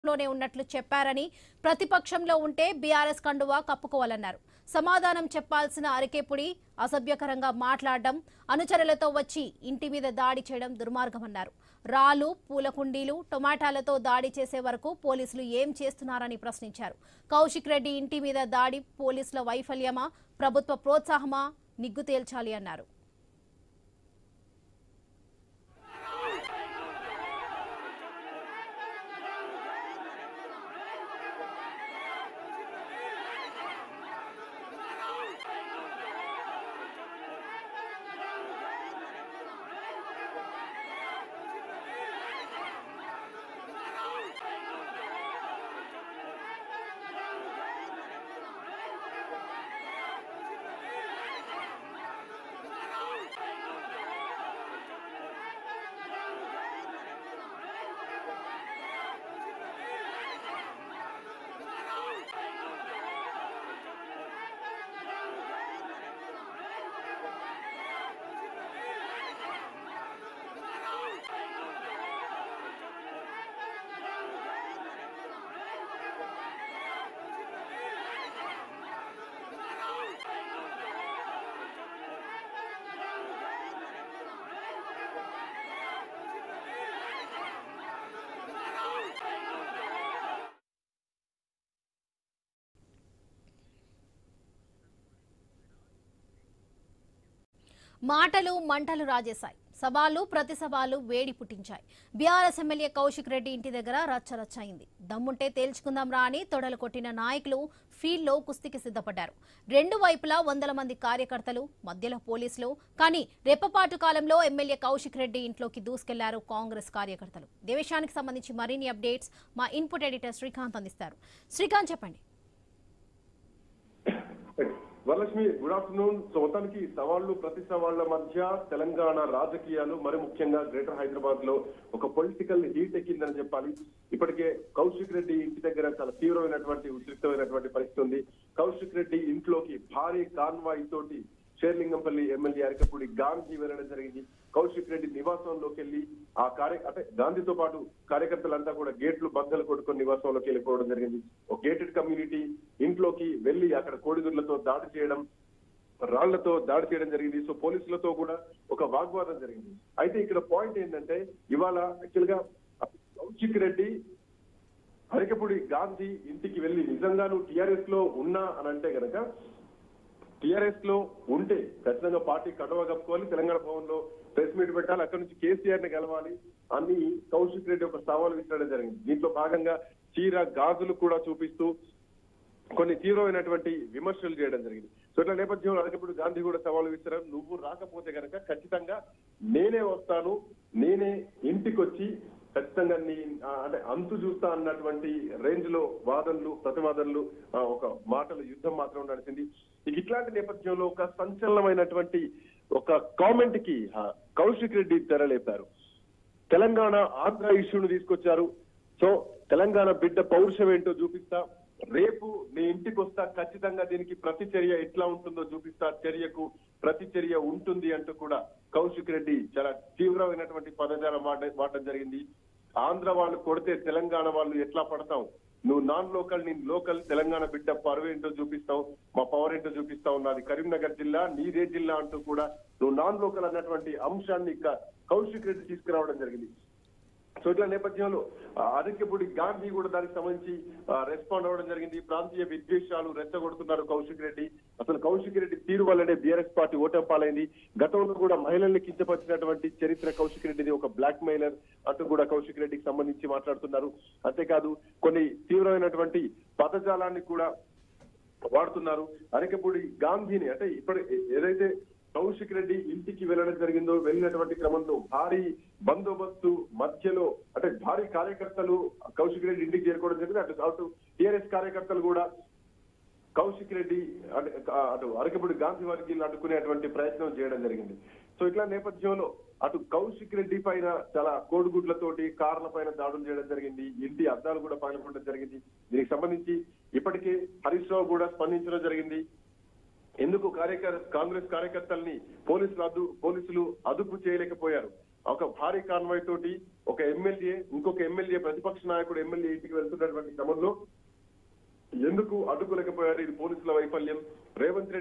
లోనే ఉన్నట్లు చెప్పారని ప్రతిపక్షంలో ఉంటే బీఆర్ఎస్ కండువా కప్పుకోవాలన్నారు సమాధానం చెప్పాల్సిన అరికేపుడి అసభ్యకరంగా మాట్లాడడం అనుచరులతో వచ్చి ఇంటి మీద దాడి చేయడం దుర్మార్గమన్నారు రాళ్లు పూల కుండీలు టొమాటాలతో దాడి చేసే వరకు పోలీసులు ఏం చేస్తున్నారని ప్రశ్నించారు కౌశిక్ రెడ్డి ఇంటి మీద దాడి పోలీసుల వైఫల్యమా ప్రభుత్వ ప్రోత్సాహమా నిగ్గు తేల్చాలి అన్నారు మాటలు మంటలు రాజేశాయి సవాలు ప్రతి సవాలు వేడి పుట్టించాయి బీఆర్ఎస్ ఎమ్మెల్యే కౌశిక్ రెడ్డి ఇంటి దగ్గర రచ్చరచ్చయింది దమ్ముంటే తేల్చుకుందాం రా అని తొడలు కొట్టిన నాయకులు ఫీల్డ్లో కుస్తీకి సిద్ధపడ్డారు రెండు వైపులా వందల మంది కార్యకర్తలు మధ్యలో పోలీసులు కానీ రెప్పపాటు కాలంలో ఎమ్మెల్యే కౌశిక్ రెడ్డి ఇంట్లోకి దూసుకెళ్లారు కాంగ్రెస్ కార్యకర్తలు ఇదే విషయానికి సంబంధించి మరిన్ని అప్డేట్స్ మా ఇన్పుట్ ఎడిటర్ శ్రీకాంత్ అందిస్తారు శ్రీకాంత్ చెప్పండి వరలక్ష్మి గుడ్ ఆఫ్టర్నూన్ సో మొత్తానికి సవాళ్లు ప్రతి సవాళ్ల మధ్య తెలంగాణ రాజకీయాలు మరి ముఖ్యంగా గ్రేటర్ హైదరాబాద్ లో ఒక పొలిటికల్ హీట్ ఎక్కిందని చెప్పాలి ఇప్పటికే కౌశిక్ రెడ్డి ఇంటి దగ్గర చాలా తీవ్రమైనటువంటి ఉద్రిక్తమైనటువంటి పరిస్థితి ఉంది కౌశిక్ రెడ్డి ఇంట్లోకి భారీ కాన్వాయ్ తోటి షేర్లింగంపల్లి ఎమ్మెల్యే అరకపూడి గాంధీ వెళ్ళడం జరిగింది కౌశిక్ రెడ్డి నివాసంలోకి వెళ్ళి ఆ కార్య అంటే గాంధీతో పాటు కార్యకర్తలంతా కూడా గేట్లు బద్దలు కొట్టుకొని నివాసంలోకి వెళ్ళిపోవడం జరిగింది ఒక గేటెడ్ కమ్యూనిటీ ఇంట్లోకి వెళ్ళి అక్కడ కోడిగుడ్లతో దాడి చేయడం రాళ్లతో దాడి చేయడం జరిగింది సో పోలీసులతో కూడా ఒక వాగ్వాదం జరిగింది అయితే ఇక్కడ పాయింట్ ఏంటంటే ఇవాళ యాక్చువల్ గా కౌశిక్ రెడ్డి అరకపూడి గాంధీ ఇంటికి వెళ్ళి నిజంగా నువ్వు టిఆర్ఎస్ లో ఉన్నా అని అంటే గనక టిఆర్ఎస్ లో ఉంటే ఖచ్చితంగా పార్టీ కడవ కప్పుకోవాలి తెలంగాణ భవన్ లో ప్రెస్ మీట్ పెట్టాలి అక్కడ నుంచి కేసీఆర్ ని గెలవాలి అని కౌశిక్ రెడ్డి ఒక సవాల్ విసరడం జరిగింది దీంట్లో భాగంగా చీర గాజులు కూడా చూపిస్తూ కొన్ని తీవ్రమైనటువంటి విమర్శలు చేయడం జరిగింది సో ఇట్లా నేపథ్యంలో అడగప్పుడు గాంధీ కూడా సవాలు విసిరారు నువ్వు రాకపోతే కనుక ఖచ్చితంగా నేనే వస్తాను నేనే ఇంటికి వచ్చి ఖచ్చితంగా నీ ఆ, అంటే అంతు చూస్తా అన్నటువంటి రేంజ్ లో వాదనలు ప్రతివాదనలు ఆ, ఒక మాటలు యుద్ధం మాత్రం నడిచింది ఇక ఇట్లాంటి నేపథ్యంలో ఒక సంచలనమైనటువంటి ఒక కామెంట్ కి ఆ, కౌశిక్ రెడ్డి తెరలేపారు తెలంగాణ ఆంధ్ర ఇష్యూను తీసుకొచ్చారు సో తెలంగాణ బిడ్డ పౌరుషం ఏంటో చూపిస్తా రేపు నీ ఇంటికి వస్తా ఖచ్చితంగా దీనికి ప్రతిచర్య ఎట్లా ఉంటుందో చూపిస్తా చర్యకు ప్రతిచర్య ఉంటుంది అంటూ కూడా కౌశిక్ రెడ్డి చాలా తీవ్రమైనటువంటి పదజాలం వాడ- వాడడం జరిగింది ఆంధ్ర వాళ్ళు కొడితే తెలంగాణ వాళ్ళు ఎట్లా పడతాం నువ్వు నాన్ లోకల్ నేను లోకల్ తెలంగాణ బిడ్డ పరువు ఏంటో చూపిస్తావు మా పవర్ ఏంటో చూపిస్తావు నాది కరీంనగర్ జిల్లా నీదే జిల్లా అంటూ కూడా నువ్వు నాన్ లోకల్ అన్నటువంటి అంశాన్ని ఇక కౌశిక్ రెడ్డి తీసుకురావడం జరిగింది సో ఇట్లా నేపథ్యంలో ఆ, అరకెపుడి గాంధీ కూడా దానికి సంబంధించి ఆ, రెస్పాండ్ అవ్వడం జరిగింది ప్రాంతీయ విద్వేషాలు రెచ్చగొడుతున్నారు కౌశిక్ రెడ్డి అసలు కౌశిక్ రెడ్డి తీరు వల్లనే బీఆర్ఎస్ పార్టీ ఓటమి పాలైంది గతంలో కూడా మహిళల్ని కించపరిచినటువంటి చరిత్ర కౌశిక్ రెడ్డిది ఒక బ్లాక్ మెయిలర్ అంటూ కూడా కౌశిక్ రెడ్డికి సంబంధించి మాట్లాడుతున్నారు అంతేకాదు కొన్ని తీవ్రమైనటువంటి పదజాలాన్ని కూడా వాడుతున్నారు అరకపూడి గాంధీని అంటే ఇప్పుడు ఏదైతే కౌశిక్ రెడ్డి ఇంటికి వెళ్ళడం జరిగిందో వెళ్ళినటువంటి క్రమంలో భారీ బందోబస్తు మధ్యలో అంటే భారీ కార్యకర్తలు కౌశిక్ రెడ్డి ఇంటికి చేరుకోవడం జరిగింది అటు అటు టీఆర్ఎస్ కార్యకర్తలు కూడా కౌశిక్ రెడ్డి అంటే ఆ, అటు అరకపూడి గాంధీ వర్గీయులు అడ్డుకునేటువంటి ప్రయత్నం చేయడం జరిగింది సో ఇట్లా నేపథ్యంలో అటు కౌశిక్ రెడ్డి పైన చాలా కోడిగుడ్లతోటి కార్ల పైన దాడులు చేయడం జరిగింది ఇంటి అద్దాలు కూడా పగలగొట్టడం జరిగింది దీనికి సంబంధించి ఇప్పటికే హరీష్ రావు కూడా స్పందించడం జరిగింది ఎందుకు కార్యకర్ కాంగ్రెస్ కార్యకర్తల్ని పోలీసులు అదు పోలీసులు అదుపు చేయలేకపోయారు ఒక భారీ కాన్వాయ్ తోటి ఒక ఎమ్మెల్యే ఇంకొక ఎమ్మెల్యే ప్రతిపక్ష నాయకుడు ఎమ్మెల్యే ఇంటికి వెళ్తున్నటువంటి క్రమంలో ఎందుకు అడ్డుకోలేకపోయారు ఇది పోలీసుల వైఫల్యం రేవంత్ రెడ్డి